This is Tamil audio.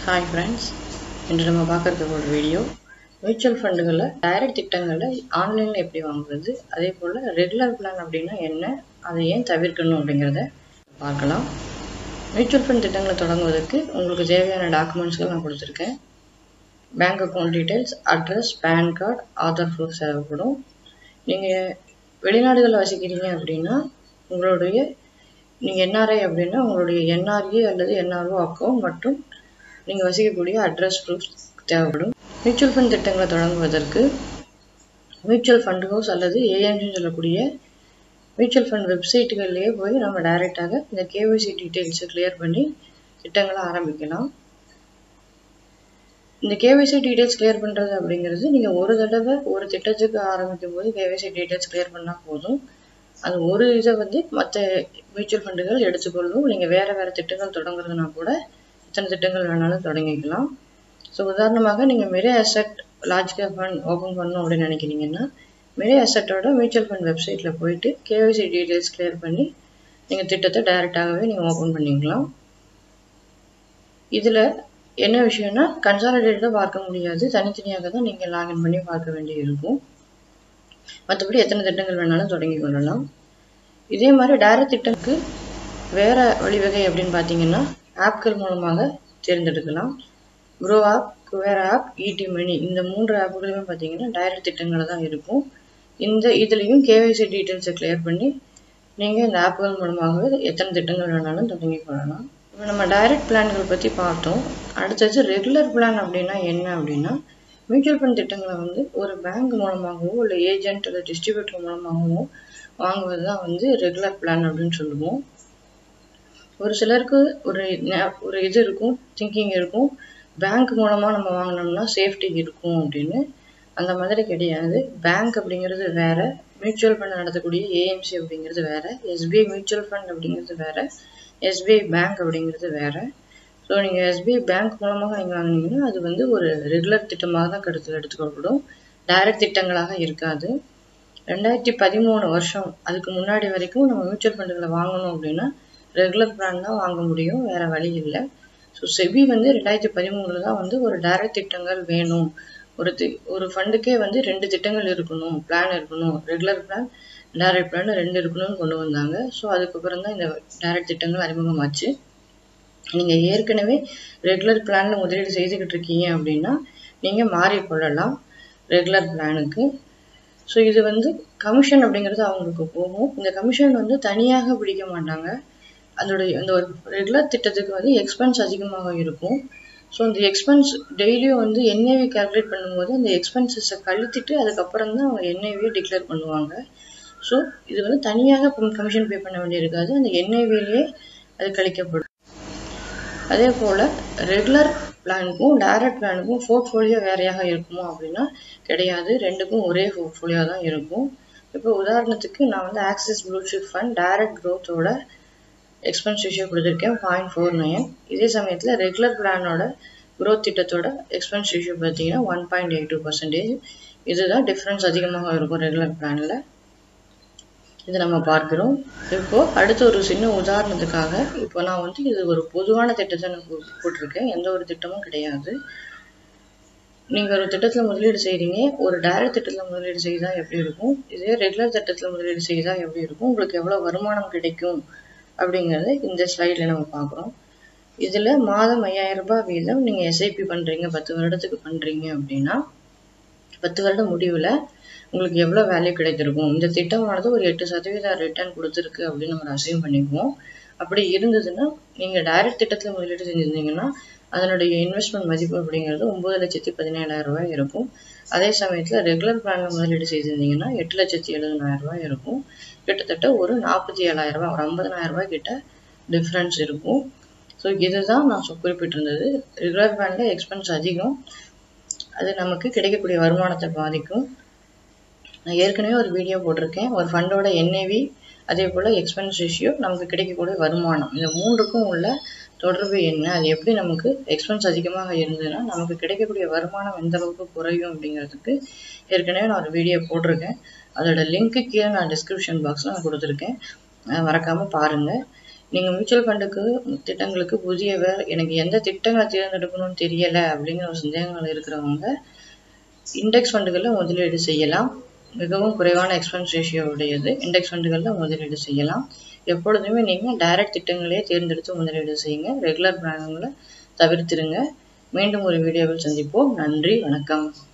ஹாய் ஃப்ரெண்ட்ஸ் இன்று நம்ம பார்க்குறது ஒரு வீடியோ மியூச்சுவல் ஃபண்டுகளில் டைரக்ட் திட்டங்களை ஆன்லைனில் எப்படி வாங்குறது அதே போல் ரெகுலர் பிளான் அப்படின்னா என்ன அதை ஏன் தவிர்க்கணும் அப்படிங்கிறத பார்க்கலாம் மியூச்சுவல் ஃபண்ட் திட்டங்களை தொடங்குவதற்கு உங்களுக்கு தேவையான டாக்குமெண்ட்ஸ்கள் நான் கொடுத்துருக்கேன் bank account details address pan card Aadhaar proof தேவைப்படும் நீங்கள் வெளிநாடுகளில் வசிக்கிறீங்க அப்படின்னா உங்களுடைய நீங்கள் என்ஆர்ஐ அப்படின்னா உங்களுடைய என்ஆர்இ அல்லது என்ஆர்ஓ அக்கௌண்ட் மற்றும் நீங்கள் வசிக்கக்கூடிய அட்ரஸ் ப்ரூஃப் தேவைப்படும் மியூச்சுவல் ஃபண்ட் திட்டங்களை தொடங்குவதற்கு மியூச்சுவல் ஃபண்ட் ஹவுஸ் அல்லது ஏஎம்சின்னு சொல்லக்கூடிய மியூச்சுவல் ஃபண்ட் வெப்சைட்டுகள்லேயே போய் நம்ம டைரெக்டாக இந்த கேஒய்சி டீட்டெயில்ஸை கிளியர் பண்ணி திட்டங்களை ஆரம்பிக்கலாம் இந்த கேஒய்சி டீட்டெயில்ஸ் கிளியர் பண்ணுறது அப்படிங்கிறது நீங்கள் ஒரு தடவை ஒரு திட்டத்துக்கு ஆரம்பிக்கும் போது கேஒய்சி டீட்டெயில்ஸ் கிளியர் பண்ணால் போதும் அது ஒரு இதை வந்து மற்ற மியூச்சுவல் ஃபண்டுகள் எடுத்துக்கொள்ளும் நீங்கள் வேறு வேறு திட்டங்கள் தொடங்குறதுனா கூட எத்தனை திட்டங்கள் வேணாலும் தொடங்கிக்கலாம் ஸோ உதாரணமாக நீங்கள் Mirae asset large cap fund open பண்ணணும் அப்படின்னு நினைக்கிறீங்கன்னா மெரே அசட்டோட மியூச்சுவல் ஃபண்ட் வெப்சைட்டில் போயிட்டு கேஒய்சி டீட்டெயில்ஸ் கிளியர் பண்ணி நீங்கள் திட்டத்தை டைரெக்டாகவே நீங்கள் ஓப்பன் பண்ணிக்கலாம் இதில் என்ன விஷயம்னா கன்சாலிடேட்டாக பார்க்க முடியாது தனித்தனியாக தான் நீங்கள் லாகின் பண்ணி பார்க்க வேண்டி இருக்கும் மற்றபடி எத்தனை திட்டங்கள் வேணாலும் தொடங்கி கொள்ளலாம் இதே மாதிரி டைரக்ட் திட்டத்துக்கு வேறு வழிவகை அப்படின்னு பார்த்தீங்கன்னா ஆப்கள் மூலமாக தேர்ந்தெடுக்கலாம் ப்ரோ ஆப் குவேர் ஆப் இடி மணி இந்த மூன்று ஆப்புகளுமே பார்த்தீங்கன்னா டைரக்ட் திட்டங்கள் தான் இருக்கும் இந்த இதுலேயும் கேவைசி டீட்டெயில்ஸை கிளியர் பண்ணி நீங்கள் இந்த ஆப்புகள் மூலமாகவே எத்தனை திட்டங்கள் வேணாலும் தொடங்கி கொள்ளலாம் இப்போ நம்ம டைரக்ட் பிளான்கள் பற்றி பார்த்தோம் அடுத்தது ரெகுலர் பிளான் அப்படின்னா என்ன அப்படின்னா மியூச்சுவல் ஃபண்ட் திட்டங்களை வந்து ஒரு பேங்க் மூலமாகவோ இல்லை ஏஜென்ட் இல்லை டிஸ்ட்ரிபியூட்டர் மூலமாகவோ வாங்குவது தான் வந்து ரெகுலர் பிளான் அப்படின்னு சொல்லுவோம் ஒரு சிலருக்கு ஒரு ஒரு இது இருக்கும் திங்கிங் இருக்கும் பேங்க் மூலமாக நம்ம வாங்கினோம்னா சேஃப்டி இருக்கும் அப்படின்னு அந்த மாதிரி கிடையாது பேங்க் அப்படிங்கிறது வேற மியூச்சுவல் ஃபண்ட் நடத்தக்கூடிய ஏஎம்சி அப்படிங்கிறது வேற எஸ்பிஐ மியூச்சுவல் ஃபண்ட் அப்படிங்கிறது வேற எஸ்பிஐ பேங்க் அப்படிங்கிறது வேற ஸோ நீங்கள் எஸ்பிஐ பேங்க் மூலமாக நீங்கள் வாங்கினீங்கன்னா அது வந்து ஒரு ரெகுலர் திட்டமாக தான் கருத்து எடுத்துக்கப்படும் டைரக்ட் திட்டங்களாக இருக்காது ரெண்டாயிரத்தி பதிமூணு வருஷம் அதுக்கு முன்னாடி வரைக்கும் நம்ம மியூச்சுவல் ஃபண்டுகளை வாங்கணும் அப்படின்னா ரெகுலர் பிளான் தான் வாங்க முடியும் வேற வழி இல்லை ஸோ செபி வந்து ரெண்டாயிரத்தி பதிமூணில் தான் வந்து ஒரு டைரக்ட் திட்டங்கள் வேணும் ஒரு தி ஒரு ஃபண்டுக்கே வந்து ரெண்டு திட்டங்கள் இருக்கணும் பிளான் இருக்கணும் ரெகுலர் பிளான் டைரக்ட் பிளான் ரெண்டு இருக்கணும்னு கொண்டு வந்தாங்க ஸோ அதுக்கப்புறம் தான் இந்த டைரக்ட் திட்டங்கள் அறிமுகமாச்சு நீங்கள் ஏற்கனவே ரெகுலர் பிளானில் முதலீடு செய்துக்கிட்டு இருக்கீங்க அப்படின்னா நீங்கள் மாறிக்கொள்ளலாம் ரெகுலர் பிளானுக்கு ஸோ இது வந்து கமிஷன் அப்படிங்கிறது அவங்களுக்கு போகும் இந்த கமிஷன் வந்து தனியாக பிடிக்க மாட்டாங்க அதோடைய அந்த ஒரு ரெகுலர் திட்டத்துக்கு வந்து எக்ஸ்பென்ஸ் அதிகமாக இருக்கும் ஸோ இந்த எக்ஸ்பென்ஸ் டெய்லியும் வந்து என்ஐவி கால்குலேட் பண்ணும்போது அந்த எக்ஸ்பென்சஸை கழித்துட்டு அதுக்கப்புறம் தான் அவங்க என்ஐவியை டிக்ளேர் பண்ணுவாங்க ஸோ இது வந்து தனியாக கமிஷன் பே பண்ண வேண்டியிருக்காது அந்த என்ஐவிலேயே அது கழிக்கப்படும் அதே போல் ரெகுலர் பிளானுக்கும் டைரக்ட் பிளானுக்கும் போர்ட்ஃபோலியோ வேறையாக இருக்குமோ அப்படின்னா கிடையாது ரெண்டுக்கும் ஒரே போர்ட்ஃபோலியோ தான் இருக்கும் இப்போ உதாரணத்துக்கு நான் வந்து Axis blue chip fund direct க்ரோத்தோட எக்ஸ்பென்ஸ் ரேஷியோ கொடுத்துருக்கேன் பாயிண்ட் ஃபோர் நைன் இதே சமயத்தில் ரெகுலர் பிளானோட க்ரோத் திட்டத்தோட எக்ஸ்பென்ஸ் ரேஷியோ பார்த்தீங்கன்னா one point eight two percentage இதுதான் டிஃப்ரென்ஸ் அதிகமாக இருக்கும் ரெகுலர் பிளானில் இது நம்ம பார்க்கிறோம் இப்போ அடுத்த ஒரு சின்ன உதாரணத்துக்காக இப்போ நான் வந்து இது ஒரு பொதுவான திட்டத்தை நான் போட்டிருக்கேன் எந்த ஒரு திட்டமும் கிடையாது நீங்கள் ஒரு திட்டத்தில் முதலீடு செய்கிறீங்க ஒரு டைரக்ட் திட்டத்தில் முதலீடு செய்தால் எப்படி இருக்கும் இதே ரெகுலர் திட்டத்தில் முதலீடு செய்தால் எப்படி இருக்கும் உங்களுக்கு எவ்வளோ வருமானம் கிடைக்கும் அப்படிங்கிறத இந்த ஸ்லைடில் நம்ம பார்க்குறோம் இதில் மாதம் ஐயாயிரம் ரூபாய் வீதம் நீங்கள் எஸ்ஐபி பண்ணுறீங்க பத்து வருடத்துக்கு பண்ணுறீங்க அப்படின்னா பத்து வருடம் முடிவில் உங்களுக்கு எவ்வளோ வேல்யூ கிடைத்திருக்கும் இந்த திட்டமானது ஒரு எட்டு சதவீத ரிட்டர்ன் கொடுத்துருக்கு அப்படின்னு நம்ம அசைவ் பண்ணிக்குவோம் அப்படி இருந்ததுன்னா நீங்கள் டைரக்ட் திட்டத்தில் முதலீடு செஞ்சுருந்தீங்கன்னா அதனுடைய இன்வெஸ்ட்மெண்ட் மதிப்பு அப்படிங்கிறது ஒம்பது லட்சத்தி பதினேழாயிரம் ரூபாய் இருக்கும் அதே சமயத்தில் ரெகுலர் பிளானில் முதலீடு செய்திருந்தீங்கன்னா எட்டு லட்சத்தி எழுபதாயிரம் ரூபாய் இருக்கும் கிட்டத்தட்ட ஒரு நாற்பத்தி ஏழாயிரம் ரூபாய் ஒரு ஐம்பதனாயிரம் ரூபாய் கிட்ட டிஃப்ரென்ஸ் இருக்கும் ஸோ இதுதான் நான் குறிப்பிட்டிருந்தது ரெகுலர் பிளானில் எக்ஸ்பென்ஸ் அதிகம் அது நமக்கு கிடைக்கக்கூடிய வருமானத்தை பாதிக்கும் நான் ஏற்கனவே ஒரு வீடியோ போட்டிருக்கேன் ஒரு ஃபண்டோட என்ஏவி அதே போல் எக்ஸ்பென்ஸ் ரேஷியோ நமக்கு கிடைக்கக்கூடிய வருமானம் இந்த மூன்றுக்கும் உள்ள தொடர்பு என்ன அது எப்படி நமக்கு எக்ஸ்பென்ஸ் அதிகமாக இருந்ததுன்னா நமக்கு கிடைக்கக்கூடிய வருமானம் எந்த அளவுக்கு குறையும் அப்படிங்கிறதுக்கு ஏற்கனவே நான் ஒரு வீடியோ போட்டிருக்கேன் அதோட லிங்க்கு கீழே நான் டிஸ்கிரிப்ஷன் பாக்ஸில் நான் கொடுத்துருக்கேன் மறக்காமல் பாருங்கள் நீங்கள் மியூச்சுவல் ஃபண்டுக்கு திட்டங்களுக்கு புதியவர் எனக்கு எந்த திட்டங்களை தேர்ந்தெடுக்கணும்னு தெரியலை அப்படிங்கிற ஒரு சந்தேகங்கள் இருக்கிறவங்க இண்டெக்ஸ் ஃபண்டுகளில் முதலீடு செய்யலாம் மிகவும் குறைவான எக்ஸ்பென்ஸ் ரேஷியோ உடையது இண்டெக்ஸ் ஃபண்டுகளில் முதலீடு செய்யலாம் எப்பொழுதுமே நீங்கள் டைரக்ட் திட்டங்களையே தேர்ந்தெடுத்து முதலீடு செய்யுங்க ரெகுலர் பிளான்களை தவிர்த்திருங்க மீண்டும் ஒரு வீடியோவில் சந்திப்போம் நன்றி வணக்கம்